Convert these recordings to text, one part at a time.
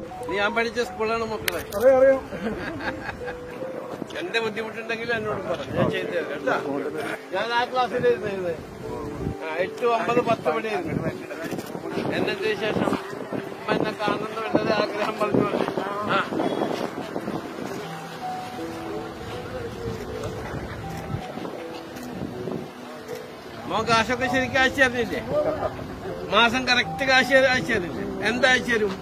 ഇത് ഞാൻ പഠിച്ച സ്കൂളാണ് മക്കളെ അറിയാം അറിയാം എന്റെ ബുദ്ധിമുട്ടുണ്ടെങ്കിൽ എന്നോട് പറ ഞാൻ ചെയ്തു തരാം കേട്ടോ ഞാൻ ആ ക്ലാസ്സിലായിരുന്നു ആ എട്ട് ഒമ്പത് പത്ത് മണിയായിരുന്നു എന്നിട്ട് ശേഷം ഉമ്മ എന്നെ കാണുന്ന വളരെ ആഗ്രഹം പറഞ്ഞു പറഞ്ഞു. ആ മോൻ കാശൊക്കെ ശരിക്കും അയച്ചു തരുന്നില്ലേ മാസം കറക്റ്റ് കാശ് അയച്ചു തരില്ലേ എന്താ അയച്ചു തരും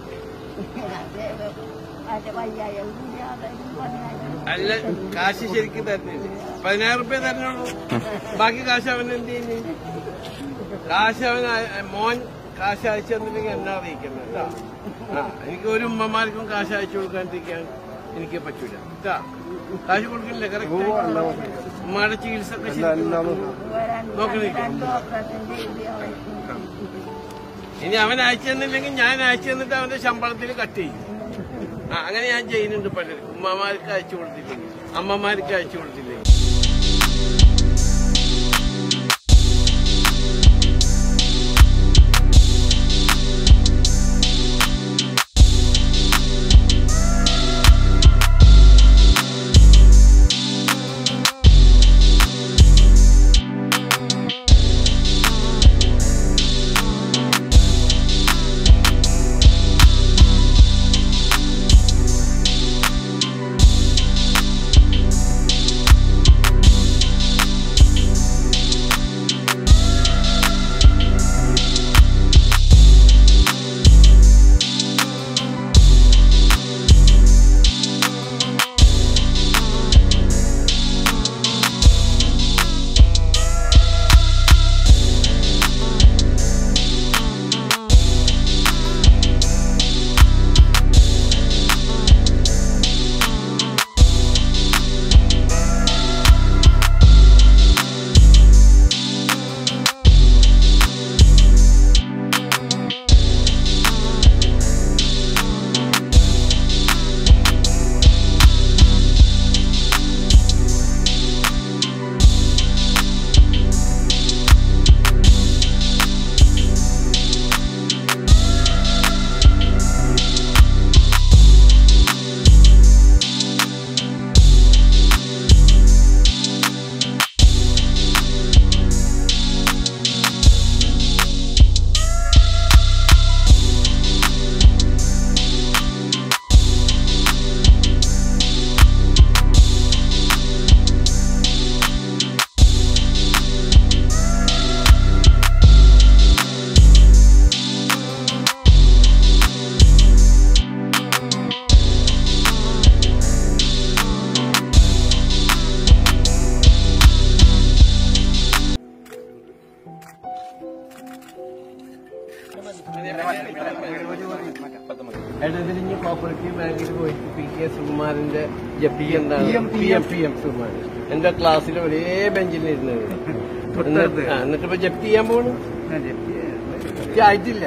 അല്ല കാശ് ശരിക്കും തരുന്നില്ല പതിനായിരം റുപ്യ തരണുള്ളൂ ബാക്കി കാശ് അവൻ എന്ത് ചെയ്യുന്നു കാശ് അവൻ അയ- മോൻ കാശ് അയച്ചു തന്നില്ലെങ്കിൽ എന്നെ അറിയിക്കണം കേട്ടോ ആ എനിക്ക് ഒരു ഉമ്മമാർക്കും കാശ് അയച്ചു കൊടുക്കാണ്ടിരിക്കാൻ എനിക്ക് പറ്റൂല കേട്ടാ കാശ് കൊടുക്കില്ലേ കറക്റ്റ് ഉമ്മയുടെ ചികിത്സ ഒക്കെ ശരിക്കും നോക്കണില്ല ഇനി അവൻ അയച്ചു തന്നില്ലെങ്കിൽ ഞാൻ അയച്ചു തന്നിട്ട് അവന്റെ ശമ്പളത്തിൽ കട്ട് ചെയ്യും ആ, അങ്ങനെ ഞാൻ ചെയ്യുന്നുണ്ട് പലരും ഉമ്മമാർക്ക് അയച്ചു കൊടുത്തില്ലെങ്കിൽ അമ്മമാർക്ക് അയച്ചു കൊടുത്തില്ലെങ്കിൽ എടതിരിഞ്ഞ് കോപ്പറേറ്റീവ് ബാങ്കിൽ പോയിട്ട് പി കെ സുകുമാരന്റെ ജപ്പി എന്താണ് P M P M Sukumaran എന്റെ ക്ലാസ്സിൽ ഒരേ ബെഞ്ചിലിരുന്നത് എന്നിട്ട് ആ, എന്നിട്ട് ഇപ്പൊ ജപ്തി ചെയ്യാൻ പോണു ജപ്തി ആയിട്ടില്ല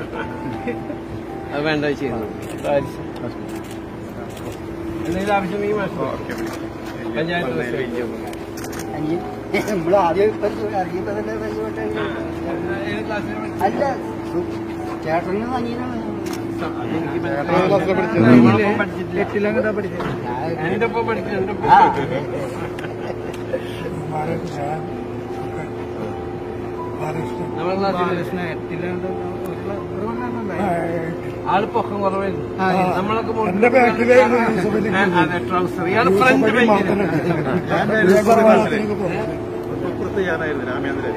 അത് വേണ്ട ചെയ്യുന്നു എന്തെങ്കിലും ആവശ്യമെങ്കിൽ മനസ്സിലാവും പഞ്ചായത്ത് പ്രസിഡന്റ്. നമ്മൾ ആദ്യം അറിയുമ്പോ തന്നെ പരിചയപ്പെട്ട ഏത് ക്ലാസ്സിൽ പഠിച്ചത്? അല്ല ചേട്ടനും അനിയനാണ് നമ്മളൊപ്പം പഠിച്ചിട്ടില്ല. എട്ടിലങ്ങട്ടാ പഠിച്ചത് എന്റെ ഒപ്പം പഠിച്ചു എന്റെ ഒപ്പം ആ. പഠിച്ചു. നമ്മുടെ ക്ലാസ്സിൽ ആള് പൊക്കം കുറവായിരുന്നു നമ്മളൊക്കെ മുകളിൽ എന്റെ ബാക്കിലായിരുന്നു ആ, അതെ ട്രൗസർ ഇയാൾ ഫ്രണ്ട് ബെഞ്ചിൽ ഞാനായിരുന്നു രാമേന്ദ്രൻ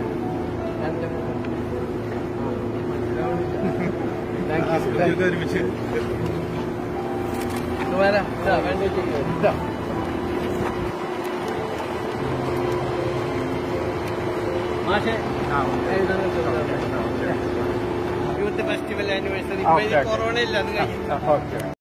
താങ്ക് യു ഒരുമിച്ച് വരാം ഇതാ, വേണ്ടത് ചെയ്യാം. ഇതാ. മാഷെ യൂത്ത് ഫെസ്റ്റിവൽ ആനിവേഴ്സറി ഇപ്പൊ ഇനി കൊറോണ ഇല്ല അത് കഴിഞ്ഞു